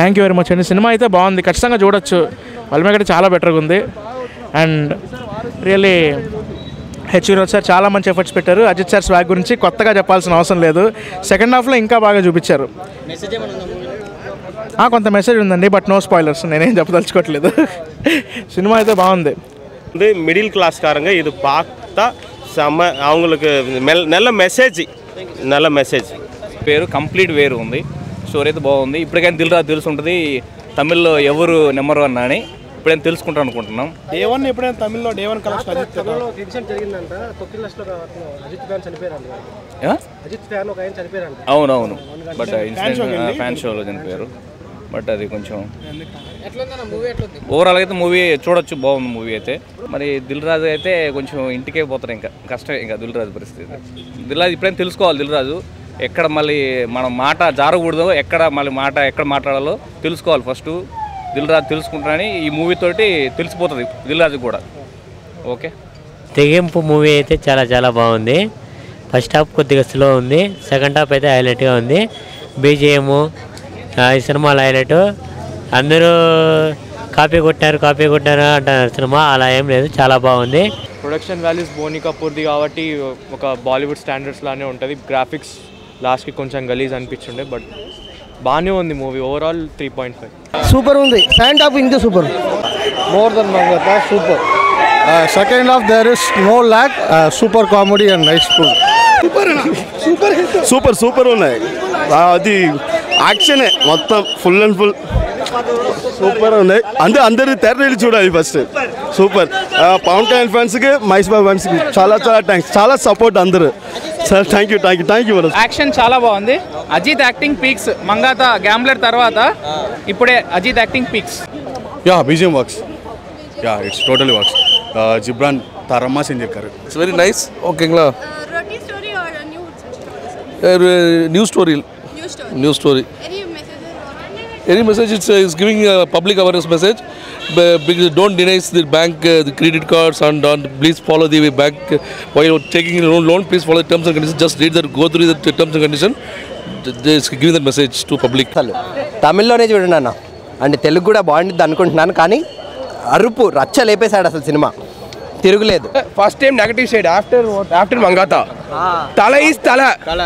Thank you very much అండి cinema అయితే బాగుంది ఖచ్చితంగా చూడొచ్చు వల్మేగడ చాలా బెటర్గా ఉంది and really H Vinod sir చాలా మంచి ఎఫర్ట్స్ పెట్టారు అజిత్ సార్ స్వాగ్ గురించి కొత్తగా చెప్పాల్సిన అవసరం లేదు సెకండ్ హాఫ్లో ఇంకా బాగా చూపించారు ఆ, కొంత మెసేజ్ ఉందండి బట్ నో స్పాయిలర్స్ నేనేం చెప్పదలుచుకోవట్లేదు సినిమా అయితే బాగుంది வந்து மிடில் கிளாஸ்காரங்க இது பார்த்தா செம்ம அவங்களுக்கு மெல்- நல்ல மெசேஜ் நல்ல மெசேஜ் పేరు కంప్లీట్ వేరు ఉంది స్టోరీ అయితే బాగుంది ఇప్పటికైనా దిల్ రాజు తెలిసి ఉంటుంది తమిళ్లో ఎవరు నెంబర్ వన్ అని ఇప్పుడైనా తెలుసుకుంటాం అనుకుంటున్నాం డే వన్ ఎప్పుడైనా తమిళ్లో day one collection Ajith incident జరిగిందంట తొక్కిళ్ళలో అజిత్ ఫ్యాన్ చనిపోయారండి ఆ? అజిత్ ఫ్యాన్ ఒక ఆయన చనిపోయారంట అవునవును బట్ ఇన్సిడెంట్ ఫ్యాన్ షోలో చనిపోయారు బట్ అది కొంచెం ఓవరాల్ అయితే మూవీ చూడొచ్చు బాగుంది మూవీ అయితే మరి దిల్ రాజు అయితే కొంచెం ఇంటికే పోతారు ఇంకా కష్టమే ఇంకా దిల్ రాజు పరిస్థితి దిల్ రాజు ఇప్పుడైనా తెలుసుకోవాలి దిల్ రాజు ఎక్కడ మళ్ళీ మనం మాట జారకూడదు ఎక్కడ మళ్ళీ మాట ఎక్కడ మాట్లాడాలో తెలుసుకోవాలి ఫస్ట్ దిల్ రాజు తెలుసుకుంటారని ఈ మూవీ తోటి తెలిసిపోతుంది దిల్ రాజు కూడా ఓకే తెగింపు మూవీ అయితే చాలా చాలా బాగుంది ఫస్ట్ హాఫ్ కొద్దిగా స్లో ఉంది సెకండ్ హాఫ్ అయితే హైలైట్గా ఉంది బీజిఎం ఈ సినిమాలో హైలైట్ అందరూ కాపీ కొట్టారు కాపీ కొట్టారు అంటున్నారు సినిమా అలా ఏం లేదు చాలా బాగుంది ప్రొడక్షన్ వాల్యూస్ బోని కపూర్ది కాబట్టి ఒక బాలీవుడ్ స్టాండర్డ్స్ లానే ఉంటుంది గ్రాఫిక్స్ లాస్ట్కి కొంచెం గలీజ్ అనిపించుండే బట్ బాగానే ఉంది movie overall three point five super ఉంది సెకండ్ హాఫ్ ఇంకా super more than Mankatha super second half there is no lack super comedy and nice full super super ఉన్నాయి ఆ, అది యాక్షనే మొత్తం ఫుల్ అండ్ ఫుల్ సూపర్ ఉన్నాయి అందరూ అందరూ తెరలి చూడాలి ఫస్ట్ సూపర్ ఆ, పవన్ కళ్యాణ్ ఫ్యాన్స్కి మహేష్ బాబు ఫ్యాన్స్కి చాలా చాలా థ్యాంక్స్ చాలా సపోర్ట్ అందరూ sir thank you thank you thank you action చాలా బాగుంది Ajith acting peaks Mankatha gambler తర్వాత ఇప్పుడే Ajith acting peaks yeah BGM works yeah it's totally works Ghibran తరమ్మా செஞ்சிருக்காரு இட்ஸ் வெரி நைஸ் ஓகேங்களா Roti story or a new story? New story New story. New story Any messages or any message it's, uh, it's giving a public awareness message B- because don't deny the bank uh, the credit cards and, and please follow the bank uh, while you're taking a loan, loan please follow the terms and conditions just read that go through the terms and conditions just giving that message to public తమిళ్లోనే చూడండి అన్న అంటే తెలుగు కూడా బాగుంటుంది అనుకుంటున్నాను కానీ అరుపు రచ్చ లేపేశాడు అసలు సినిమా తిరుగులేదు first time negative side after after Mankatha Thala is Thala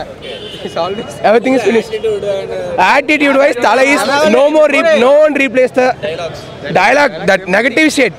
everything is finish attitude wise Thala is no more no one replace the dialogue that negative shade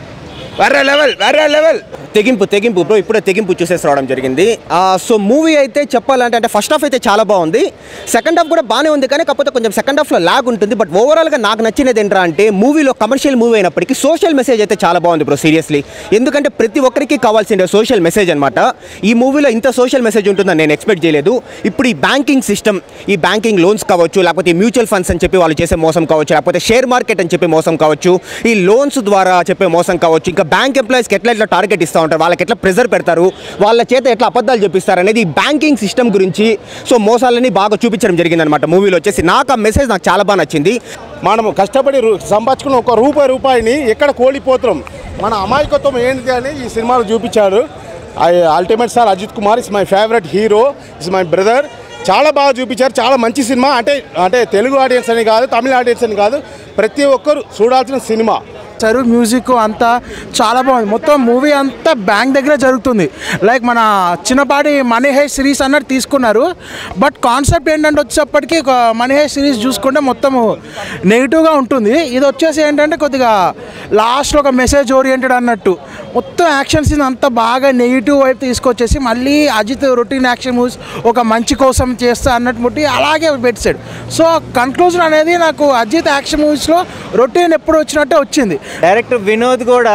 వేరే లెవెల్ వేరే లెవెల్ తెగింపు తెగింపు బ్రో ఇప్పుడే తెగింపు చూసేసి రావడం జరిగింది సో మూవీ అయితే చెప్పాలంటే అంటే ఫస్ట్ హాఫ్ అయితే చాలా బాగుంది సెకండ్ హాఫ్ కూడా బాగానే ఉంది కానీ కాకపోతే కొంచెం సెకండ్ హాఫ్లో లాగ్ ఉంటుంది బట్ ఓవరాల్గా నాకు నచ్చినది ఏంట్రా అంటే మూవీలో కమర్షియల్ మూవీ అయినప్పటికీ సోషల్ మెసేజ్ అయితే చాలా బాగుంది బ్రో సీరియస్లీ ఎందుకంటే ప్రతి ఒక్కరికి కావాల్సిన సోషల్ మెసేజ్ అనమాట ఈ మూవీలో ఇంత సోషల్ మెసేజ్ ఉంటుందని నేను ఎక్స్పెక్ట్ చేయలేదు ఇప్పుడు ఈ బ్యాంకింగ్ సిస్టమ్ ఈ బ్యాంకింగ్ లోన్స్ కావచ్చు లేకపోతే ఈ మ్యూచువల్ ఫండ్స్ అని చెప్పి వాళ్ళు చేసే మోసం కావచ్చు లేకపోతే షేర్ మార్కెట్ అని చెప్పి మోసం కావచ్చు ఈ లోన్స్ ద్వారా చెప్పే మోసం కావచ్చు ఇంకా బ్యాంక్ ఎంప్లాయీస్కి ఎట్లా ఎట్లా టార్గెట్ ఇస్తూ ఉంటారు వాళ్ళకి ఎట్లా ప్రెజర్ పెడతారు వాళ్ళ చేత ఎట్లా అబద్ధాలు చెప్పిస్తారు అనేది ఈ బ్యాంకింగ్ సిస్టమ్ గురించి సో మోసాలని బాగా చూపించడం జరిగిందనమాట మూవీలో వచ్చేసి నాకు ఆ మెసేజ్ నాకు చాలా బాగా నచ్చింది మనము కష్టపడి రూ- సంపాదించుకున్న ఒక రూపాయి రూపాయిని ఎక్కడ కోల్పోతున్నాం మన అమాయకత్వం ఏంటి అని ఈ సినిమాలో చూపించాడు ultimate sir Ajith Kumar is my favourite hero is my brother చాలా బాగా చూపించారు చాలా మంచి సినిమా అంటే అంటే తెలుగు ఆడియన్స్ అని కాదు తమిళ ఆడియన్స్ అని కాదు ప్రతి ఒక్కరు చూడాల్సిన సినిమా చరువు మ్యూజిక్ అంతా చాలా బాగుంది మొత్తం మూవీ అంతా బ్యాంక్ దగ్గర జరుగుతుంది లైక్ మన చిన్నపాటి మనీ హై సిరీస్ అన్నట్టు తీసుకున్నారు బట్ కాన్సెప్ట్ ఏంటంటే వచ్చేప్పటికి ఒక మనీ హై సిరీస్ చూసుకుంటే మొత్తం నెగిటివ్గా ఉంటుంది ఇది వచ్చేసి ఏంటంటే కొద్దిగా లాస్ట్లో ఒక మెసేజ్ ఓరియంటెడ్ అన్నట్టు మొత్తం యాక్షన్ సీన్ అంతా బాగా నెగిటివ్ వైపు తీసుకొచ్చేసి మళ్ళీ అజిత్ రొటీన్ యాక్షన్ మూవీస్ ఒక మంచి కోసం చేస్తా అన్నట్టు ముట్టి అలాగే పెట్టాడు సో కన్క్లూజన్ అనేది నాకు అజిత్ యాక్షన్ మూవీస్లో రొటీన్ ఎప్పుడు వచ్చినట్టే వచ్చింది డైరెక్టర్ వినోద్ కూడా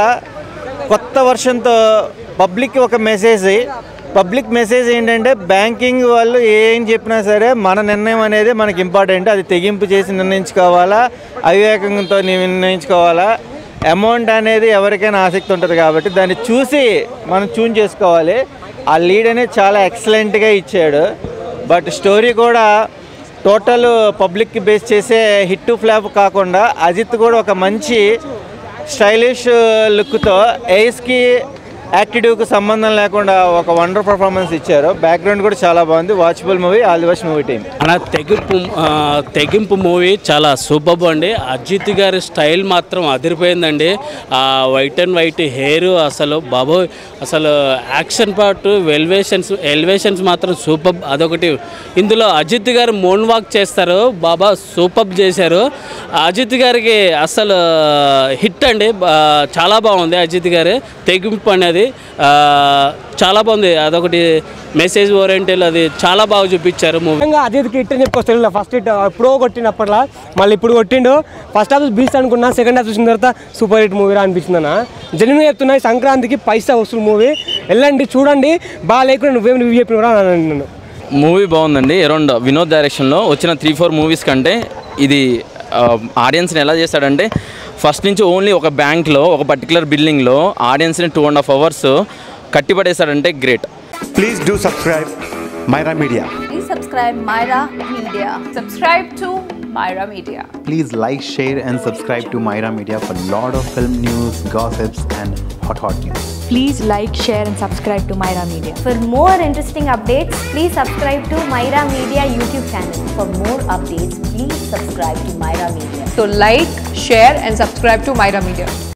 కొత్త వర్షన్తో పబ్లిక్ ఒక మెసేజ్ పబ్లిక్ మెసేజ్ ఏంటంటే బ్యాంకింగ్ వాళ్ళు ఏం చెప్పినా సరే మన నిర్ణయం అనేది మనకి ఇంపార్టెంట్ అది తెగింపు చేసి నిర్ణయించుకోవాలా అవివేకంతో నిర్ణయించుకోవాలా అమౌంట్ అనేది ఎవరికైనా ఆసక్తి ఉంటుంది కాబట్టి దాన్ని చూసి మనం చూన్ చేసుకోవాలి ఆ లీడ్ అనేది చాలా ఎక్సలెంట్గా ఇచ్చాడు బట్ స్టోరీ కూడా టోటల్ పబ్లిక్కి బేస్ చేసే హిట్ ఫ్లాప్ కాకుండా అజిత్ కూడా ఒక మంచి స్టైలిష్ లుక్తో ఎయిస్కి యాక్టివ్కి సంబంధం లేకుండా ఒక వండర్ పర్ఫార్మెన్స్ ఇచ్చారు బ్యాక్గ్రౌండ్ కూడా చాలా బాగుంది watchable movie all the best movie team అలా తెగింపు ఆ, తెగింపు మూవీ చాలా సూపర్ అండి అజిత్ గారి స్టైల్ మాత్రం అదిరిపోయిందండి ఆ వైట్ అండ్ వైట్ హెయిర్ అసలు బాబోయ్ అసలు యాక్షన్ పార్ట్ ఎలివేషన్స్ ఎలివేషన్స్ మాత్రం సూపర్ అదొకటి ఇందులో అజిత్ గారు మోన్ వాక్ చేస్తారు బాబా సూపర్ చేశారు అజిత్ గారికి అసలు హిట్ అండి బా- చాలా బాగుంది అజిత్ గారి తెగింపు అనేది ఆ, చాలా బాగుంది అదొకటి మెసేజ్ ఓరియంటల్ అది చాలా బాగా చూపించారు మూవీ నిజంగా అజిత్కి హిట్ అని చెప్పుకొస్తాను ఫస్ట్ హిట్ ఎప్పుడో కొట్టినప్పట్లా మళ్ళీ ఇప్పుడు కొట్టిండు ఫస్ట్ హాఫ్ బీచ్ అనుకున్నా సెకండ్ హాఫ్ చూసిన తర్వాత సూపర్ హిట్ మూవీ అనిపించింది అన్న జెన్యున్ చెప్తున్నా ఈ సంక్రాంతికి పైసా వస్తుంది మూవీ వెళ్ళండి చూడండి బాగా లేకుండా నువ్వేం రివ్యూ చెప్పిన నన్ను మూవీ బాగుందండి అరౌండ్ వినోద్ డైరెక్షన్లో వచ్చిన త్రీ ఫోర్ మూవీస్ కంటే ఇది ఆడియన్స్ని ఎలా చేశాడంటే ఫస్ట్ నుంచి ఓన్లీ ఒక బ్యాంక్లో ఒక పర్టికులర్ బిల్డింగ్లో ఆడియన్స్ని టూ అండ్ హాఫ్ అవర్స్ కట్టిపడేశాడంటే great Please do subscribe Myra Media. Please subscribe Myra Media. Subscribe to Myra Media. Please like, share, and subscribe to Myra Media for lot of film news, gossips, and hot hot news. Please like, share, and subscribe to Myra Media. For more interesting updates, please subscribe to Myra Media YouTube channel. For more updates, please subscribe to Myra Media. So like, share and subscribe to Myra Media.